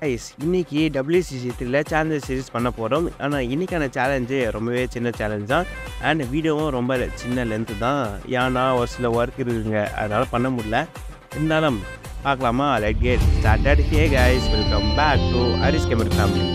guys இன்னைக்கு WCC த்ரீல challenge series பண்ண போகிறோம் ஆனால் இன்னைக்கான சேலஞ்சு ரொம்பவே சின்ன சேலஞ்ச் தான் அண்ட் வீடியோவும் ரொம்ப சின்ன லென்த்து தான் ஏன்னா ஒரு சில ஒர்க் இருக்குங்க அதனால் பண்ண முடியல இருந்தாலும் பார்க்கலாமா let get started hey guys welcome back to Haris gamer family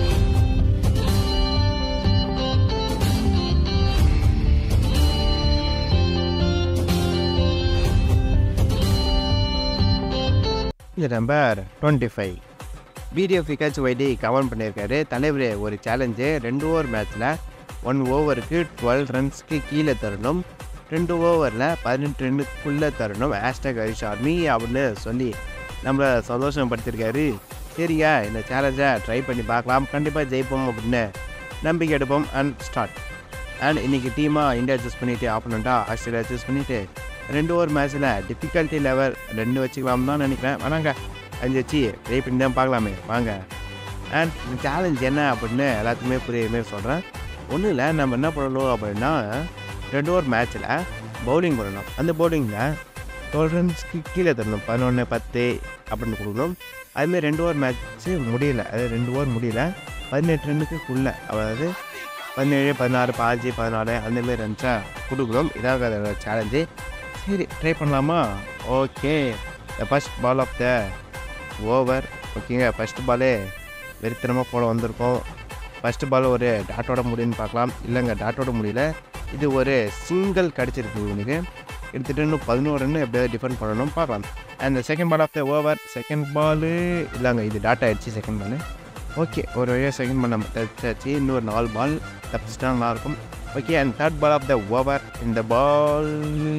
இது நம்பர் டுவெண்ட்டி ஃபைவ் வீடியோ ஃபிகாச் வைடி கமெண்ட் பண்ணியிருக்காரு தலைவர் ஒரு சேலஞ்சு ரெண்டு ஓவர் மேட்ச்சில் ஒன் ஓவருக்கு டுவெல் ரன்ஸ்க்கு கீழே தரணும் ரெண்டு ஓவரில் பதினெட்டு ரன்னுக்குள்ளே தரணும் ஹேஷ்டாக் ஹரிஷ் ஆர்மி அப்படின்னு சொல்லி நம்மளை சந்தோஷப்படுத்தியிருக்காரு சரியா இந்த சேலஞ்சை ட்ரை பண்ணி பார்க்கலாம் கண்டிப்பாக ஜெயிப்போம் அப்படின்னு நம்பிக்கை எடுப்போம் அண்ட் ஸ்டார்ட் அண்ட் இன்றைக்கி டீமாக இந்தியா சூஸ் பண்ணிவிட்டு ஆப்போனண்ட்டாக ஆஸ்திரேலியா சூஸ் பண்ணிவிட்டு ரெண்டு ஓவர் மேட்ச்சில் டிஃபிகல்ட்டி லெவல் ரெண்டு வச்சுக்கலாம் தான் நினைக்கிறேன் வேணாங்க அஞ்சு வச்சு ட்ரை பண்ணி தான் பார்க்கலாமே வாங்க அண்ட் இந்த சேலஞ்ச் என்ன அப்படின்னு எல்லாத்துக்குமே புரியுற மாதிரி சொல்கிறேன் ஒன்றும் இல்லை நம்ம என்ன பண்ணணும் அப்படின்னா ரெண்டு ஓவர் மேட்ச்சில் பவுலிங் பண்ணணும் அந்த பவுலிங்கில் டுவெல் ரன்ஸ்க்கு கீழே தரணும் பதினொன்று பத்து அப்படின்னு கொடுக்கணும் அதுமாரி ரெண்டு ஓவர் மேட்ச்சு முடியல அது ரெண்டு ஓவர் முடியல பதினெட்டு ரன்னுக்குள்ளே அதாவது பதினேழு பதினாறு பாஞ்சு பதினாலு அந்தமாரி ரன்ஸாக கொடுக்கணும் இதாக அதோட சேலஞ்சு சரி ட்ரை பண்ணலாமா okay the first ball of the over ஓகேங்க ஃபஸ்ட்டு பாலே வெறித்தனமாக போட வந்திருக்கோம் ஃபஸ்ட்டு பால் ஒரு டாட்டோட முடியும்னு பார்க்கலாம் இல்லைங்க டாட்டோட முடியல இது ஒரு சிங்கிள் கிடச்சிருக்கு இவனுக்கு எடுத்துகிட்டு இன்னும் பதினோரு ரன் எப்படியாவது டிஃபெண்ட் பண்ணணும் பார்க்கலாம் and second ball of the over second ball இல்லைங்க இது டாட் ஆயிடுச்சு செகண்ட் பால் ஓகே ஒரு வழியாக செகண்ட் பால் நம்ம தப்பிச்சாச்சு இன்னொரு நாலு பால் தப்பிச்சிட்டா நல்லாயிருக்கும் okay and third ball of the over இந்த பால்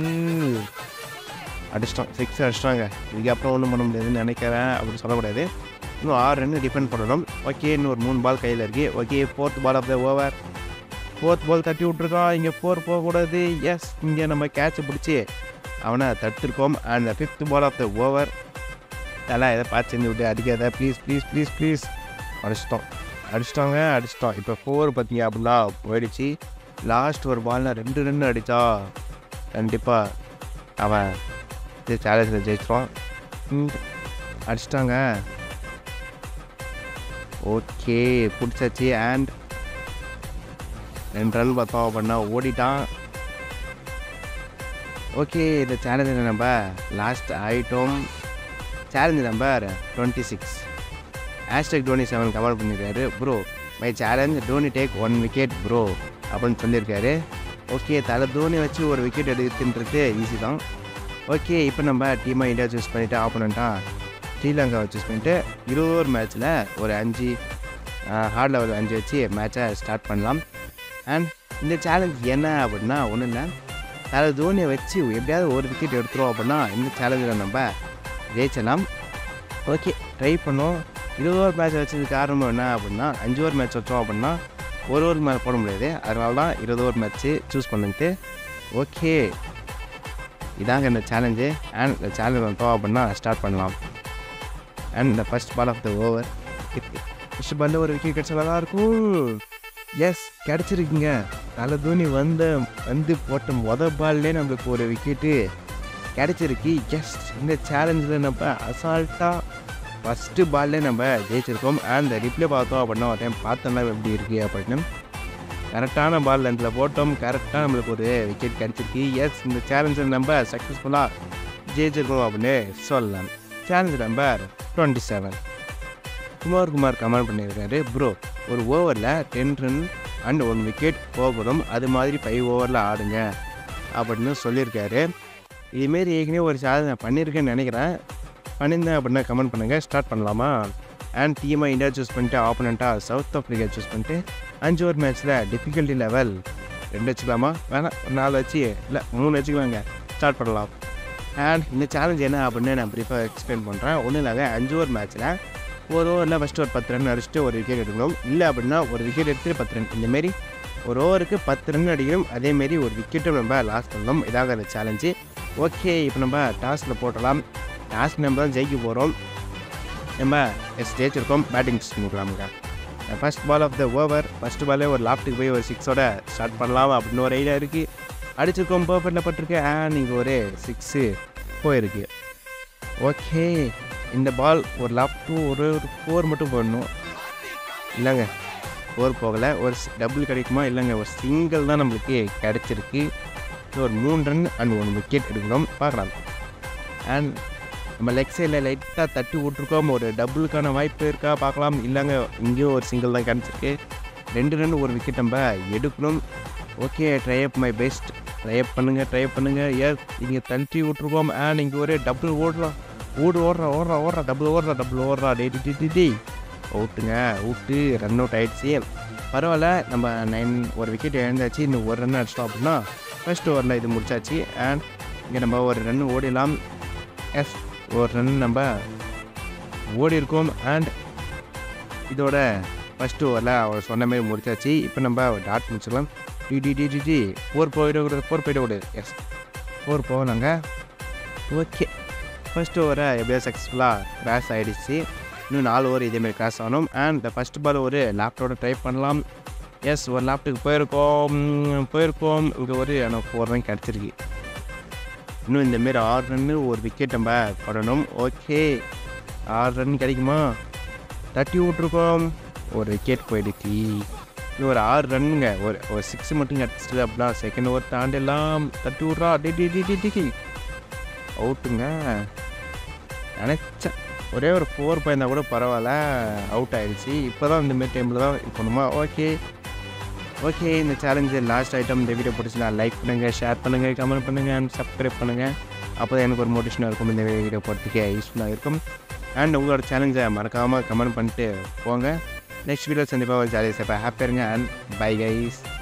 அடிச்சிட்டோம் சிக்ஸ் அடிச்சிட்டாங்க இதுக்கப்புறம் ஒன்றும் பண்ண முடியாதுன்னு நினைக்கிறேன் அப்படின்னு சொல்லக்கூடாது இன்னும் ஆறு ரன் டிஃபெண்ட் பண்ணணும் ஓகே இன்னும் ஒரு மூணு பால் கையில் இருக்குது okay fourth ball of the over fourth ball தட்டி விட்ருக்கான் இங்கே ஃபோர் போகக்கூடாது எஸ் இங்கே நம்ம கேட்சை பிடிச்சி அவனை தடுத்துருக்கோம் and fifth ball of the over அதெல்லாம் எதை பார்த்து செஞ்சு விட்டு அடிக்காத ப்ளீஸ் ப்ளீஸ் ப்ளீஸ் ப்ளீஸ் அடிச்சிட்டோம் அடிச்சிட்டாங்க அடிச்சிட்டோம் இப்போ ஃபோர் பார்த்தீங்க அப்படின்னா போயிடுச்சு லாஸ்ட் ஒரு பாலில் ரெண்டு ரன் அடித்தா கண்டிப்பாக அவன் இது சேலஞ்சில் ஜெயிச்சிருவான் ம், அடிச்சிட்டாங்க ஓகே பிடிச்சாச்சு அண்ட் ரெண்டு ரன் பார்த்தோம் அப்படின்னா ஓடிட்டான் ஓகே இந்த சேலஞ்சில் நம்ம லாஸ்ட் ஆயிட்டோம் challenge number twenty six hashtag Dhoni seven comment பண்ணியிருக்காரு bro my challenge Dhoni take one wicket bro அப்படின்னு சொல்லியிருக்காரு ஓகே தலை தோனி வச்சு ஒரு விக்கெட் எடுத்துன்றது ஈஸி தான் ஓகே இப்போ நம்ம டீமாக இந்தியா சூஸ் பண்ணிவிட்டு ஆப்போனண்ட்டாக ஸ்ரீலங்காவை சூஸ் பண்ணிவிட்டு இருபது ஓவர் மேட்ச்சில் ஒரு அஞ்சு ஹார்ட் லெவல் அஞ்சு வச்சு மேட்சை ஸ்டார்ட் பண்ணலாம் அண்ட் இந்த சேலஞ்ச் என்ன அப்படின்னா ஒன்றும் இல்லை தலை தோனியை வச்சு எப்படியாவது ஒரு விக்கெட் எடுத்துரும் அப்படின்னா இந்த சேலஞ்சில் நம்ம ஜெயிச்சலாம் ஓகே ட்ரை பண்ணோம் இருபது ஓவர் மேட்ச் வச்சது காரணம் என்ன அப்படின்னா அஞ்சு ஓவர் மேட்ச் வச்சோம் அப்படின்னா ஒரு ஓவர் மேலே போட முடியாது அதனால தான் இருபது ஓவர் மேட்ச்சு சூஸ் பண்ணிட்டு ஓகே இதாங்க இந்த சேலஞ்சு அண்ட் இந்த சேலஞ்ச் வந்தோம் அப்படின்னா ஸ்டார்ட் பண்ணலாம் அண்ட் இந்த first ball of the over first பாலில் ஒரு விக்கெட் கிடச்சா நல்லா இருக்கும் எஸ் கிடச்சிருக்குங்க தலை தோனி வந்த வந்து போட்ட மொதல் பால்லே நம்மளுக்கு ஒரு விக்கெட்டு கிடச்சிருக்கு எஸ் இந்த சேலஞ்சில் நம்ம அசால்ட்டாக ஃபஸ்ட்டு பால்லே நம்ம ஜெயிச்சிருக்கோம் அண்ட் ரிப்ளே பார்த்தோம் அப்படின்னா ஒரு டைம் பார்த்தோம்னா எப்படி இருக்குது அப்படின்னு கரெக்டான பால் லென்த்தில் போட்டோம் கரெக்டாக நம்மளுக்கு ஒரு விக்கெட் கிடச்சிருக்கு எஸ் இந்த சேலஞ்சில் நம்ம சக்ஸஸ்ஃபுல்லாக ஜெயிச்சிருக்கோம் அப்படின்னு சொல்லலாம் challenge number twenty seven Kumar Kumar comment பண்ணியிருக்காரு ப்ரோ ஒரு ஓவரில் ten run and one wicket போகணும் அது மாதிரி ஃபைவ் ஓவரில் ஆடுங்க அப்படின்னு சொல்லியிருக்காரு இதுமாரி ஏற்கனவே ஒரு சேலஞ்ச் நான் பண்ணியிருக்கேன்னு நினைக்கிறேன் பண்ணியிருந்தேன் அப்படின்னா கமெண்ட் பண்ணுங்கள் ஸ்டார்ட் பண்ணலாமா அண்ட் டீமாக இந்தியா சூஸ் பண்ணிட்டு ஆப்போனண்ட்டாக சவுத் ஆஃப்ரிக்கா சூஸ் பண்ணிட்டு அஞ்சு ஓவர் மேட்ச்சில் டிஃபிகல்ட்டி லெவல் ரெண்டு வச்சுக்கலாமா வேணாம் ஒரு நாலு வச்சு இல்லை மூணு வச்சுக்கலாங்க ஸ்டார்ட் பண்ணலாம் அண்ட் இந்த சேலஞ்ச் என்ன அப்படின்னு நான் ப்ரீஃபாக எக்ஸ்பிளைன் பண்ணுறேன் ஒன்றும் இல்லைங்க அஞ்சு ஓவர் மேட்ச்சில் ஒரு ஓவரில் ஃபஸ்ட்டு ஒரு பத்து ரன் அடிச்சுட்டு ஒரு விக்கெட் எடுக்கணும் இல்லை அப்படின்னா ஒரு விக்கெட் எடுத்துட்டு பத்து ரன் இந்தமாரி ஒரு ஓவருக்கு பத்து ரன் அடிக்கணும் அதேமாரி ஒரு விக்கெட்டும் நம்ம லாஸ் பண்ணணும் இதாக அந்த சேலஞ்சு ஓகே இப்போ நம்ம டாஸில் போட்டலாம் டாஸ்க் நம்ம தான் ஜெயிக்க போகிறோம் நம்ம எஸ் ஜெயிச்சிருக்கோம் பேட்டிங் பண்ணிக்கலாமுங்க first ball of the over first பாலே ஒரு லாப்ட்டுக்கு போய் ஒரு சிக்ஸோட ஸ்டார்ட் பண்ணலாம் அப்படின்னு ஒரு ஐடியா இருக்குது அடிச்சிருக்கோம் பர்ஃபெக்டில் பட்டிருக்கு அண்ட் இங்கே ஒரு சிக்ஸு போயிருக்கு ஓகே இந்த பால் ஒரு லெஃப்ட் ஒரு ஒரு ஃபோர் மட்டும் போடணும் இல்லைங்க ஃபோர் போகலை ஒரு டபுள் கிடைக்குமா இல்லைங்க ஒரு சிங்கிள் தான் நம்மளுக்கு கிடச்சிருக்கு ஒரு மூணு ரன் அண்ட் ஒன் விக்கெட் எடுக்கணும் பார்க்கலாம் அண்ட் நம்ம லெக் சைடில் லைட்டாக தட்டி விட்ருக்கோம் ஒரு டபுளுக்கான வாய்ப்பு இருக்கா பார்க்கலாம் இல்லைங்க இங்கேயும் ஒரு சிங்கிள் தான் கிடச்சிருக்கு ரெண்டு ரன் ஒரு விக்கெட் நம்ம எடுக்கணும் okay try up my best try up பண்ணுங்கள் ட்ரை பண்ணுங்கள் ஏ இங்கே தட்டி விட்ருக்கோம் அண்ட் இங்கே ஒரு டபுள் ஓடுறோம் ஓடு ஓடுறா ஓடுறா ஓடுறா டபுள் ஓடுறா டபுள் ஓடுறா டே டி டி டி அவுட்டுங்க அவுட்டு ரன் அவுட் ஆகிடுச்சு பரவாயில்ல நம்ம நைன் ஒரு விக்கெட் இழந்தாச்சு இன்னும் ஒரு ரன் அடிச்சிட்டோம் அப்படின்னா ஃபர்ஸ்ட் ஓவரில் இது முடிச்சாச்சு அண்ட் இங்கே நம்ம ஒரு ரன் ஓடிடலாம் எஸ் ஒரு ரன் நம்ம ஓடி இருக்கோம் அண்ட் இதோட ஃபஸ்ட்டு ஓவரில் அவர் சொன்ன மாதிரி முடிச்சாச்சு இப்போ நம்ம டாட் முடிச்சிடலாம் டி டி டி டி டி ஃபோர் போயிடக்கூடாது ஃபோர் போயிடக்கூடாது எஸ் ஃபோர் போகலாங்க ஓகே ஃபஸ்ட் ஓவரை எப்படியோ சக்ஸஸ்ஃபுல்லாக கிராஸ் ஆகிடுச்சு இன்னும் நாலு ஓவர் இதேமாரி கிராஸ் ஆகணும் அண்ட் இந்த ஃபஸ்ட் பால் ஒரு லேப்டோட ட்ரை பண்ணலாம் எஸ் ஒரு லேப்டுக்கு போயிருக்கோம் போயிருக்கோம் இங்கே ஒரு எனக்கு ஃபோர் ரன் கிடச்சிருக்கு இன்னும் இந்தமாரி ஆறு ரன்னு ஒரு விக்கெட் நம்ம போடணும் ஓகே ஆறு ரன் கிடைக்குமா தட்டி விட்ருக்கோம் ஒரு விக்கெட் போயிடுச்சு இன்னும் ஒரு ஆறு ரன்னுங்க ஒரு ஒரு சிக்ஸ் மட்டும் கிடச்சிட்டு அப்படின்னா செகண்ட் ஓவர் தாண்டிடலாம் தட்டி விட்றா டி டி டி டி டி அவுட்டுங்க நினச்சேன் ஒரே ஒரு ஃபோர் போயிருந்தா கூட பரவாயில்ல அவுட் ஆயிடுச்சு இப்போ தான் இந்தமாரி டைமில் தான் இது பண்ணுமா ஓகே ஓகே இந்த சேலஞ்சு லாஸ்ட் ஐட்டம் இந்த வீடியோ பிடிச்சினா லைக் பண்ணுங்கள் ஷேர் பண்ணுங்கள் கமெண்ட் பண்ணுங்கள் அண்ட் சப்ஸ்கிரைப் பண்ணுங்கள் அப்போ தான் எனக்கு ஒரு மோட்டிவேஷனாக இருக்கும் இந்த வீடியோ போகிறதுக்கே யூஸ்ஃபுல்லாக இருக்கும் அண்ட் உங்களோட சேலஞ்சை மறக்காமல் கமெண்ட் பண்ணிட்டு போங்க நெக்ஸ்ட் வீடியோ சந்திப்பாக ஜாலியாக சேப்பாக ஹாப்பியாக இருங்க அண்ட் பை கைஸ்